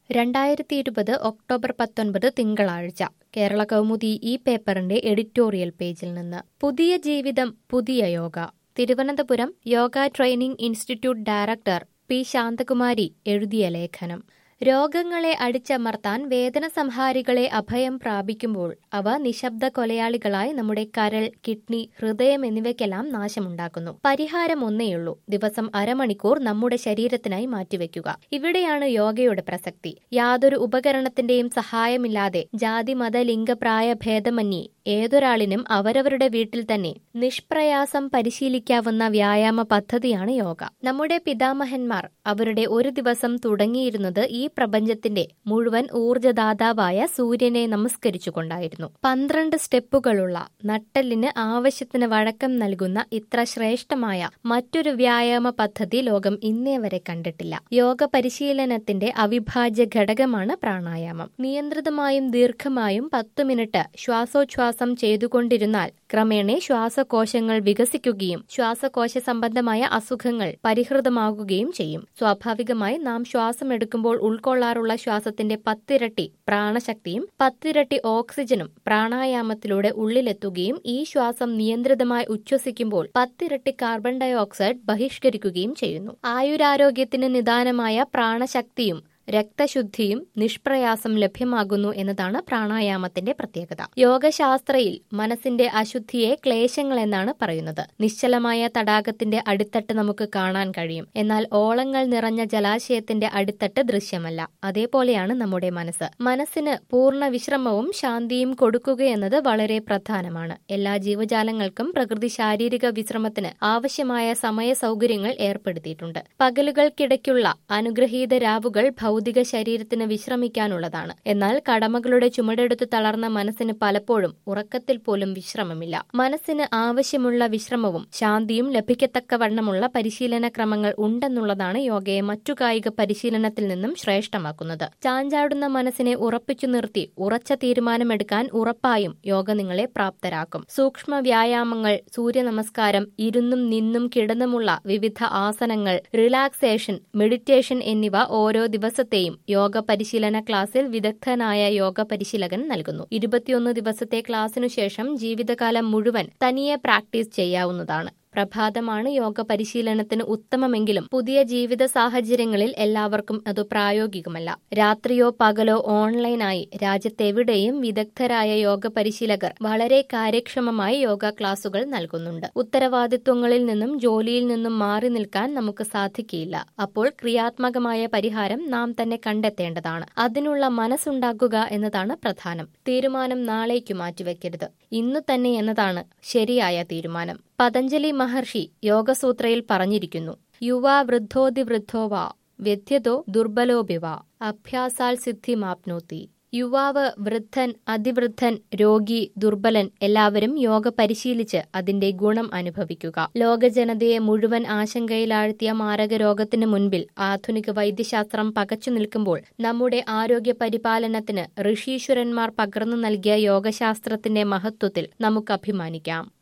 രണ്ടായിരത്തി ഇരുപത് ഒക്ടോബർ പത്തൊൻപത് തിങ്കളാഴ്ച കേരള കൗമുദി ഈ പേപ്പറിന്റെ എഡിറ്റോറിയൽ പേജിൽ നിന്ന് പുതിയ ജീവിതം പുതിയ yoga Thiruvananthapuram yoga training institute director P Shanthakumari എഴുതിയ ലേഖനം രോഗങ്ങളെ അടിച്ചമർത്താൻ വേദന സംഹാരികളെ അഭയം പ്രാപിക്കുമ്പോൾ അവ നിശബ്ദ കൊലയാളികളായി നമ്മുടെ കരൾ കിഡ്നി ഹൃദയം എന്നിവയ്ക്കെല്ലാം നാശമുണ്ടാക്കുന്നു പരിഹാരം ഒന്നേയുള്ളൂ ദിവസം അരമണിക്കൂർ നമ്മുടെ ശരീരത്തിനായി മാറ്റിവെക്കുക ഇവിടെയാണ് യോഗയുടെ പ്രസക്തി യാതൊരു ഉപകരണത്തിന്റെയും സഹായമില്ലാതെ ജാതി മത ലിംഗപ്രായ ഭേദമന്യേ ഏതൊരാളിനും അവരവരുടെ വീട്ടിൽ തന്നെ നിഷ്പ്രയാസം പരിശീലിക്കാവുന്ന വ്യായാമ പദ്ധതിയാണ് യോഗ നമ്മുടെ പിതാമഹന്മാർ അവരുടെ ഒരു ദിവസം തുടങ്ങിയിരുന്നത് ഈ പ്രപഞ്ചത്തിന്റെ മുഴുവൻ ഊർജദാതാവായ സൂര്യനെ നമസ്കരിച്ചുകൊണ്ടായിരുന്നു പന്ത്രണ്ട് സ്റ്റെപ്പുകളുള്ള നട്ടെല്ലിന് ആവശ്യത്തിന് വഴക്കം നൽകുന്ന ഇത്ര ശ്രേഷ്ഠമായ മറ്റൊരു വ്യായാമ പദ്ധതി ലോകം ഇന്നേ വരെ കണ്ടിട്ടില്ല യോഗ പരിശീലനത്തിന്റെ അവിഭാജ്യ ഘടകമാണ് പ്രാണായാമം നിയന്ത്രിതമായും ദീർഘമായും പത്തു മിനിറ്റ് ശ്വാസോച്ഛ്വാസം ചെയ്തുകൊണ്ടിരുന്നാൽ ക്രമേണ ശ്വാസകോശങ്ങൾ വികസിക്കുകയും ശ്വാസകോശ സംബന്ധമായ അസുഖങ്ങൾ പരിഹൃതമാകുകയും ചെയ്യും സ്വാഭാവികമായി നാം ശ്വാസം എടുക്കുമ്പോൾ ഉൾക്കൊള്ളാറുള്ള ശ്വാസത്തിന്റെ പത്തിരട്ടി പ്രാണശക്തിയും പത്തിരട്ടി ഓക്സിജനും പ്രാണായാമത്തിലൂടെ ഉള്ളിലെത്തുകയും ഈ ശ്വാസം നിയന്ത്രിതമായി ഉച്ഛ്വസിക്കുമ്പോൾ പത്തിരട്ടി കാർബൺ ഡൈ ഓക്സൈഡ് ബഹിഷ്കരിക്കുകയും ചെയ്യുന്നു ആയുരാരോഗ്യത്തിന് നിദാനമായ പ്രാണശക്തിയും രക്തശുദ്ധിയും നിഷ്പ്രയാസം ലഭ്യമാകുന്നു എന്നതാണ് പ്രാണായാമത്തിന്റെ പ്രത്യേകത യോഗശാസ്ത്രയിൽ മനസ്സിന്റെ അശുദ്ധിയെ ക്ലേശങ്ങൾ എന്നാണ് പറയുന്നത് നിശ്ചലമായ തടാകത്തിന്റെ അടിത്തട്ട് നമുക്ക് കാണാൻ കഴിയും എന്നാൽ ഓളങ്ങൾ നിറഞ്ഞ ജലാശയത്തിന്റെ അടിത്തട്ട് ദൃശ്യമല്ല അതേപോലെയാണ് നമ്മുടെ മനസ്സ് മനസ്സിന് പൂർണ്ണ വിശ്രമവും ശാന്തിയും കൊടുക്കുകയെന്നത് വളരെ പ്രധാനമാണ് എല്ലാ ജീവജാലങ്ങൾക്കും പ്രകൃതി ശാരീരിക വിശ്രമത്തിന് ആവശ്യമായ സമയ സൗകര്യങ്ങൾ ഏർപ്പെടുത്തിയിട്ടുണ്ട് പകലുകൾക്കിടയ്ക്കുള്ള അനുഗ്രഹീത രാവുകൾ ഭൗതിക ശരീരത്തിന് വിശ്രമിക്കാനുള്ളതാണ് എന്നാൽ കടമകളുടെ ചുമടെടുത്ത് തളർന്ന മനസ്സിന് പലപ്പോഴും ഉറക്കത്തിൽ പോലും വിശ്രമമില്ല മനസ്സിന് ആവശ്യമുള്ള വിശ്രമവും ശാന്തിയും ലഭിക്കത്തക്കവണ്ണമുള്ള പരിശീലന ക്രമങ്ങൾ ഉണ്ടെന്നുള്ളതാണ് യോഗയെ മറ്റു കായിക പരിശീലനത്തിൽ നിന്നും ശ്രേഷ്ഠമാക്കുന്നത് ചാഞ്ചാടുന്ന മനസ്സിനെ ഉറപ്പിച്ചു നിർത്തി ഉറച്ച തീരുമാനമെടുക്കാൻ ഉറപ്പായും യോഗ നിങ്ങളെ പ്രാപ്തരാക്കും സൂക്ഷ്മ വ്യായാമങ്ങൾ സൂര്യ നമസ്കാരം ഇരുന്നും നിന്നും കിടന്നുമുള്ള വിവിധ ആസനങ്ങൾ റിലാക്സേഷൻ മെഡിറ്റേഷൻ എന്നിവ ഓരോ ദിവസത്തെയും യോഗ പരിശീലന ക്ലാസ്സിൽ വിദഗ്ധനായ യോഗ പരിശീലകൻ നൽകുന്നു ഇരുപത്തിയൊന്ന് ദിവസത്തെ ക്ലാസ്സിനു ശേഷം ജീവിതകാലം മുഴുവൻ തനിയെ പ്രാക്ടീസ് ചെയ്യാവുന്നതാണ് പ്രഭാതമാണ് യോഗ പരിശീലനത്തിന് ഉത്തമമെങ്കിലും പുതിയ ജീവിത സാഹചര്യങ്ങളിൽ എല്ലാവർക്കും അത് പ്രായോഗികമല്ല രാത്രിയോ പകലോ ഓൺലൈനായി രാജ്യത്തെവിടെയും വിദഗ്ധരായ യോഗ പരിശീലകർ വളരെ കാര്യക്ഷമമായി യോഗ ക്ലാസുകൾ നൽകുന്നുണ്ട് ഉത്തരവാദിത്വങ്ങളിൽ നിന്നും ജോലിയിൽ നിന്നും മാറി നിൽക്കാൻ നമുക്ക് സാധിക്കില്ല അപ്പോൾ ക്രിയാത്മകമായ പരിഹാരം നാം തന്നെ കണ്ടെത്തേണ്ടതാണ് അതിനുള്ള മനസ്സുണ്ടാക്കുക എന്നതാണ് പ്രധാനം തീരുമാനം നാളേക്ക് മാറ്റിവെക്കരുത് ഇന്നു തന്നെ എന്നതാണ് ശരിയായ തീരുമാനം പതഞ്ജലി മഹർഷി യോഗസൂത്രയിൽ പറഞ്ഞിരിക്കുന്നു യുവാ വൃദ്ധോതി വൃദ്ധോവാ വ്യഥ്യതോ ദുർബലോഭിവ അഭ്യാസാൽ സിദ്ധിമാപ്നോത്തി യുവാവ് വൃദ്ധൻ അതിവൃദ്ധൻ രോഗി ദുർബലൻ എല്ലാവരും യോഗ പരിശീലിച്ച് അതിന്റെ ഗുണം അനുഭവിക്കുക ലോക ജനതയെ മുഴുവൻ ആശങ്കയിലാഴ്ത്തിയ മാരക രോഗത്തിന് മുൻപിൽ ആധുനിക വൈദ്യശാസ്ത്രം പകച്ചു നിൽക്കുമ്പോൾ നമ്മുടെ ആരോഗ്യ പരിപാലനത്തിന് ഋഷീശ്വരന്മാർ പകർന്നു നൽകിയ യോഗശാസ്ത്രത്തിന്റെ മഹത്വത്തിൽ നമുക്ക് അഭിമാനിക്കാം